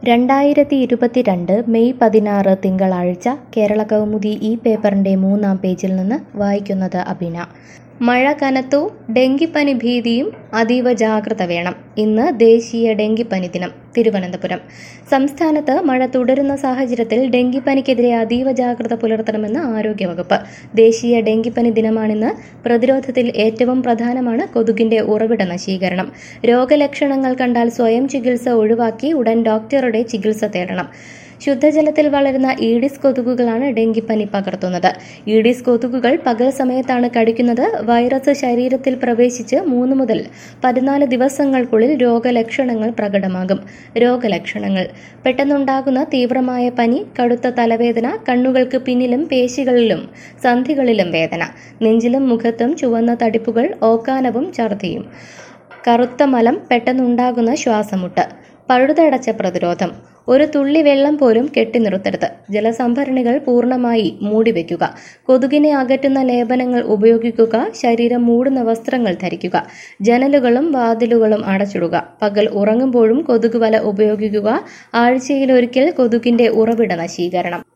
രണ്ടായിരത്തി ഇരുപത്തിരണ്ട് മെയ് പതിനാറ് തിങ്കളാഴ്ച കേരള കൗമുദി ഈ പേപ്പറിന്റെ മൂന്നാം പേജിൽ നിന്ന് വായിക്കുന്നത് അഭിന മഴ കനത്തു ഡെങ്കിപ്പനി ഭീതിയും അതീവ ജാഗ്രത വേണം ഇന്ന് ദേശീയ ഡെങ്കിപ്പനി ദിനം തിരുവനന്തപുരം സംസ്ഥാനത്ത് മഴ തുടരുന്ന സാഹചര്യത്തിൽ ഡെങ്കിപ്പനിക്കെതിരെ അതീവ ജാഗ്രത പുലർത്തണമെന്ന് ആരോഗ്യവകുപ്പ് ദേശീയ ഡെങ്കിപ്പനി ദിനമാണിന്ന് പ്രതിരോധത്തിൽ ഏറ്റവും പ്രധാനമാണ് കൊതുകിന്റെ ഉറവിട നശീകരണം രോഗലക്ഷണങ്ങൾ കണ്ടാൽ സ്വയം ചികിത്സ ഒഴിവാക്കി ഉടൻ ഡോക്ടറുടെ ചികിത്സ തേടണം ശുദ്ധജലത്തിൽ വളരുന്ന ഈഡിസ് കൊതുകുകളാണ് ഡെങ്കിപ്പനി പകർത്തുന്നത് ഈഡിസ് കൊതുകുകൾ പകൽ സമയത്താണ് കടിക്കുന്നത് വൈറസ് ശരീരത്തിൽ പ്രവേശിച്ച് മൂന്ന് മുതൽ പതിനാല് ദിവസങ്ങൾക്കുള്ളിൽ രോഗലക്ഷണങ്ങൾ പ്രകടമാകും രോഗലക്ഷണങ്ങൾ പെട്ടെന്നുണ്ടാകുന്ന തീവ്രമായ പനി കടുത്ത തലവേദന കണ്ണുകൾക്ക് പിന്നിലും പേശികളിലും സന്ധികളിലും വേദന നെഞ്ചിലും മുഖത്തും ചുവന്ന തടിപ്പുകൾ ഓക്കാനവും ഛർദിയും കറുത്ത മലം പെട്ടെന്നുണ്ടാകുന്ന ശ്വാസമുട്ട് പഴുതടച്ച പ്രതിരോധം ഒരു തുള്ളി വെള്ളം പോലും കെട്ടി നിർത്തരുത് ജലസംഭരണികൾ പൂർണ്ണമായി മൂടിവെക്കുക കൊതുകിനെ അകറ്റുന്ന ലേപനങ്ങൾ ഉപയോഗിക്കുക ശരീരം മൂടുന്ന വസ്ത്രങ്ങൾ ധരിക്കുക ജനലുകളും വാതിലുകളും അടച്ചിടുക പകൽ ഉറങ്ങുമ്പോഴും കൊതുക് വല ഉപയോഗിക്കുക ആഴ്ചയിലൊരിക്കൽ കൊതുകിന്റെ ഉറവിട നശീകരണം